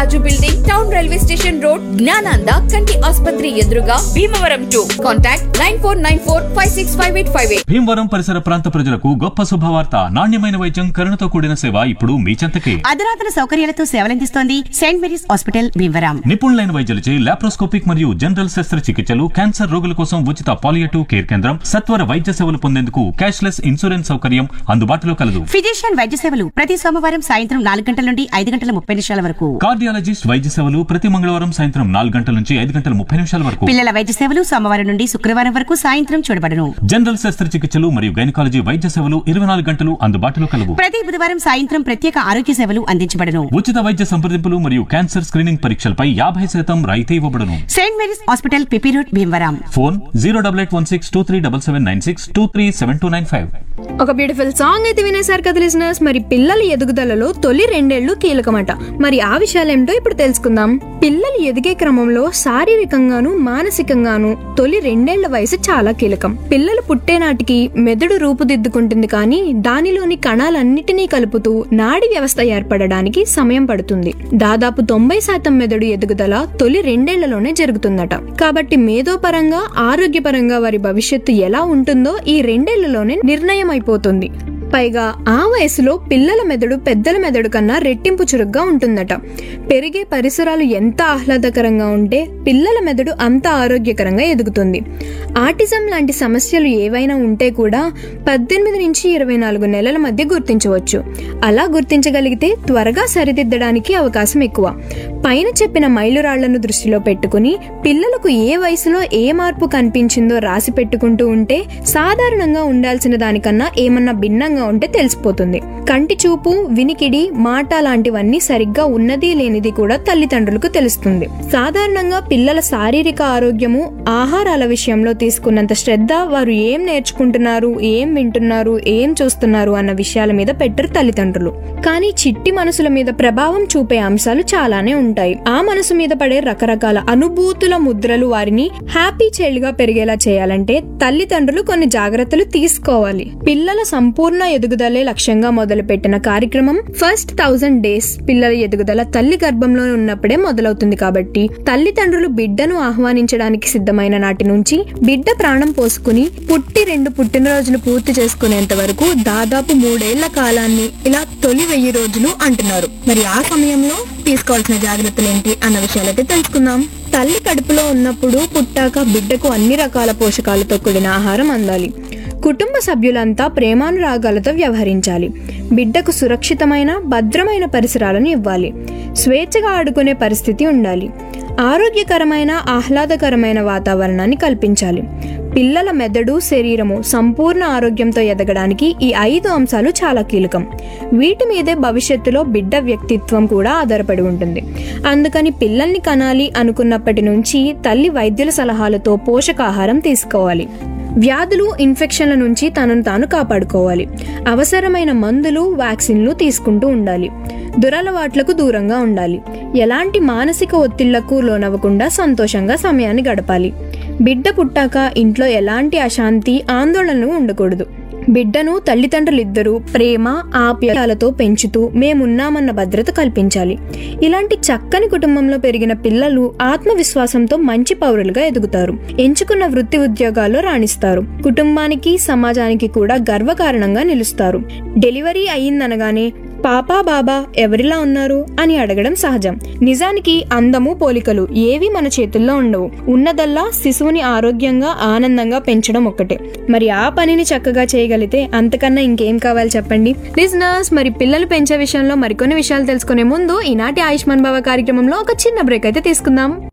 రాజు building town railway station road జ్ఞానాంద కంటి ఆసుపత్రి ఎదురుగా Bhimavaram to contact nine four nine four five six five eight five eight Bhimavaram పరిసర ప్రాంత ప్రజలకు గొప్ప శుభవార్త నాణ్యమైన వైద్యం కరుణతో కూడిన సేవ ఇప్పుడు మీ చెంతకే అధునాతన సౌకర్యాలతో సేవలందిస్తోంది సెయింట్ మేరీస్ హాస్పిటల్ భీమవరం నిపుణులైన వైద్యులచే లాప్రోస్కోపిక్ మరియు జనరల్ శస్త్రచికిత్సలు క్యాన్సర్ రోగుల కోసం ఉచిత పాలియేటివ్ కేర్ కేంద్రం సత్వర వైద్య సేవలు పొందేందుకు క్యాష్లెస్ ఇన్సూరెన్స్ సౌకర్యం అందుబాటులో కలదు ఫిజిషియన్ వైద్య సేవలు ప్రతి సోమవారం సాయంత్రం నాలుగు గంటల నుండి ఐదు గంటల ముప్పై నిమిషాల వరకు కార్డియాలజిస్ట్ వైద్య సేవలు ప్రతి మంగళవారం సాయంత్రం నాలుగు గంటల నుంచి ఐదు గంటల ముప్పై నిమిషాల వరకు పిల్లల వైద్య సేవలు సోమవారం నుండి శుక్రవారం వరకు సాయంత్రం చూడబడును జనరల్ శస్త్రచికిత్సలు మరియు గైనకాలజీ వైద్య సేవలు ఇరవై నాలుగు గంటలు అందుబాటులో కలవు ప్రతి బుధవారం సాయంత్రం ప్రత్యేక ఆరోగ్య సేవలు అందించబడును ఉచిత వైద్య సంప్రదింపులు మరియు క్యాన్సర్ స్క్రీనింగ్ పరీక్షలపై యాభై శాతం రాయితీ ఇవ్వబడును Saint Mary's hospital PP road Bhimavaram phone zero double eight one six two three double seven nine six two three seven two nine five ఒక బ్యూటిఫుల్ సాంగ్ అయితే వినేశారు కదా లిజనర్స్ మరి పిల్లల ఎదుగుదలలో తొలి రెండేళ్లు కీలకమట మరి ఆ విషయాలేంటో ఇప్పుడు తెలుసుకుందాం పిల్లలు ఎదిగే క్రమంలో శారీరకంగాను మానసికంగాను తొలి రెండేళ్ల వయసు చాలా కీలకం పిల్లలు పుట్టే నాటికి మెదడు రూపుదిద్దుకుంటుంది కానీ దానిలోని కణాలన్నిటినీ కలుపుతూ నాడి వ్యవస్థ ఏర్పడడానికి సమయం పడుతుంది దాదాపు తొంభై శాతం మెదడు ఎదుగుదల తొలి రెండేళ్లలోనే జరుగుతుందట కాబట్టి మేధోపరంగా ఆరోగ్యపరంగా వారి భవిష్యత్తు ఎలా ఉంటుందో ఈ రెండేళ్లలోనే నిర్ణయం అయిపోతుంది పైగా ఆ వయసులో పిల్లల మెదడు పెద్దల మెదడు కన్నా రెట్టింపు చురుగ్గా ఉంటుందట పెరిగే పరిసరాలు ఎంత ఆహ్లాదకరంగా ఉంటే పిల్లల మెదడు అంత ఆరోగ్యకరంగా ఎదుగుతుంది ఆటిజం లాంటి సమస్యలు ఏవైనా ఉంటే కూడా పద్దెనిమిది నుంచి ఇరవై నాలుగు నెలల మధ్య గుర్తించవచ్చు అలా గుర్తించగలిగితే త్వరగా సరిదిద్దడానికి అవకాశం ఎక్కువ పైన చెప్పిన మైలురాళ్లను దృష్టిలో పెట్టుకుని పిల్లలకు ఏ వయసులో ఏ మార్పు కనిపించిందో రాసి పెట్టుకుంటూ ఉంటే సాధారణంగా ఉండాల్సిన దానికన్నా ఏమన్నా భిన్నంగా ఉంటే తెలిసిపోతుంది కంటి చూపు వినికిడి మాట లాంటివన్నీ సరిగ్గా ఉన్నది లేనిది కూడా తల్లిదండ్రులకు తెలుస్తుంది సాధారణంగా పిల్లల శారీరక ఆరోగ్యము ఆహారాల విషయంలో తీసుకున్నంత శ్రద్ధ వారు ఏం నేర్చుకుంటున్నారు ఏం వింటున్నారు ఏం చూస్తున్నారు అన్న విషయాల మీద పెట్టరు తల్లిదండ్రులు కానీ చిట్టి మనసుల మీద ప్రభావం చూపే అంశాలు చాలానే ఉంటాయి ఆ మనసు మీద పడే రకరకాల అనుభూతుల ముద్రలు వారిని హ్యాపీ చైల్డ్ గా పెరిగేలా చేయాలంటే తల్లిదండ్రులు కొన్ని జాగ్రత్తలు తీసుకోవాలి పిల్లల సంపూర్ణ ఎదుగుదలే లక్ష్యంగా మొదలుపెట్టిన కార్యక్రమం ఫస్ట్ థౌజండ్ డేస్ పిల్లల ఎదుగుదల తల్లి గర్భంలో ఉన్నప్పుడే మొదలవుతుంది కాబట్టి తల్లిదండ్రులు బిడ్డను ఆహ్వానించడానికి సిద్ధమైన నాటి నుంచి బిడ్డ ప్రాణం పోసుకుని పుట్టి రెండు పుట్టినరోజులు పూర్తి చేసుకునేంత వరకు దాదాపు మూడేళ్ల కాలాన్ని ఇలా తొలి వెయ్యి రోజులు అంటున్నారు మరి ఆ సమయంలో తీసుకోవాల్సిన జాగ్రత్తలు ఏంటి అన్న విషయాలైతే తెలుసుకుందాం తల్లి కడుపులో ఉన్నప్పుడు పుట్టాక బిడ్డకు అన్ని రకాల పోషకాలతో కూడిన ఆహారం అందాలి కుటుంబ సభ్యులంతా ప్రేమానురాగాలతో వ్యవహరించాలి బిడ్డకు సురక్షితమైన భద్రమైన పరిసరాలను ఇవ్వాలి స్వేచ్ఛగా ఆడుకునే పరిస్థితి ఉండాలి ఆరోగ్యకరమైన ఆహ్లాదకరమైన వాతావరణాన్ని కల్పించాలి పిల్లల మెదడు శరీరము సంపూర్ణ ఆరోగ్యంతో ఎదగడానికి ఈ ఐదు అంశాలు చాలా కీలకం వీటి మీదే భవిష్యత్తులో బిడ్డ వ్యక్తిత్వం కూడా ఆధారపడి ఉంటుంది అందుకని పిల్లల్ని కనాలి అనుకున్నప్పటి నుంచి తల్లి వైద్యుల సలహాలతో పోషకాహారం తీసుకోవాలి వ్యాధులు ఇన్ఫెక్షన్ల నుంచి తనను తాను కాపాడుకోవాలి అవసరమైన మందులు వ్యాక్సిన్లు తీసుకుంటూ ఉండాలి దురలవాట్లకు దూరంగా ఉండాలి ఎలాంటి మానసిక ఒత్తిళ్లకు లోనవ్వకుండా సంతోషంగా సమయాన్ని గడపాలి బిడ్డ పుట్టాక ఇంట్లో ఎలాంటి అశాంతి ఆందోళనలు ఉండకూడదు బిడ్డను తల్లిదండ్రులిద్దరూ ప్రేమ ఆప్యాయాలతో పెంచుతూ మేమున్నామన్న భద్రత కల్పించాలి ఇలాంటి చక్కని కుటుంబంలో పెరిగిన పిల్లలు ఆత్మవిశ్వాసంతో మంచి పౌరులుగా ఎదుగుతారు ఎంచుకున్న వృత్తి ఉద్యోగాల్లో రాణిస్తారు కుటుంబానికి సమాజానికి కూడా గర్వకారణంగా నిలుస్తారు డెలివరీ అయ్యిందనగానే పాపా బాబా ఎవరిలా ఉన్నారు అని అడగడం సహజం నిజానికి అందము పోలికలు ఏవి మన చేతుల్లో ఉండవు ఉన్నదల్లా శిశువుని ఆరోగ్యంగా ఆనందంగా పెంచడం ఒక్కటే మరి ఆ పనిని చక్కగా చేయగలిగితే అంతకన్నా ఇంకేం కావాలి చెప్పండి లిజనర్స్ మరి పిల్లలు పెంచే విషయంలో మరికొన్ని విషయాలు తెలుసుకునే ముందు ఈనాటి ఆయుష్మాన్ భవ కార్యక్రమంలో ఒక చిన్న బ్రేక్ అయితే తీసుకుందాం